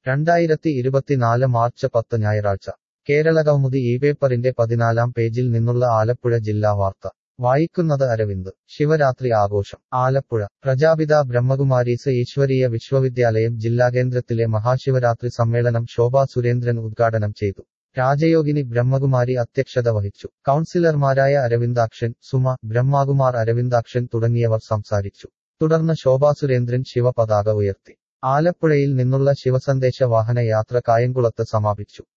രണ്ടായിരത്തി ഇരുപത്തിനാല് മാർച്ച് പത്ത് ഞായറാഴ്ച കേരളകൗമുദി ഈ പേപ്പറിന്റെ പതിനാലാം പേജിൽ നിന്നുള്ള ആലപ്പുഴ ജില്ലാ വാർത്ത വായിക്കുന്നത് അരവിന്ദ് ശിവരാത്രി ആഘോഷം ആലപ്പുഴ പ്രജാപിത ബ്രഹ്മകുമാരീസ് ഈശ്വരീയ വിശ്വവിദ്യാലയം ജില്ലാകേന്ദ്രത്തിലെ മഹാശിവരാത്രി സമ്മേളനം ശോഭാ സുരേന്ദ്രൻ ഉദ്ഘാടനം ചെയ്തു രാജയോഗിനി ബ്രഹ്മകുമാരി അധ്യക്ഷത വഹിച്ചു കൗൺസിലർമാരായ അരവിന്ദാക്ഷൻ സുമ ബ്രഹ്മകുമാർ അരവിന്ദാക്ഷൻ തുടങ്ങിയവർ സംസാരിച്ചു തുടർന്ന് ശോഭാ സുരേന്ദ്രൻ ശിവപതാക ഉയർത്തി ആലപ്പുഴയിൽ നിന്നുള്ള ശിവസന്ദേശ വാഹന യാത്ര കായംകുളത്ത് സമാപിച്ചു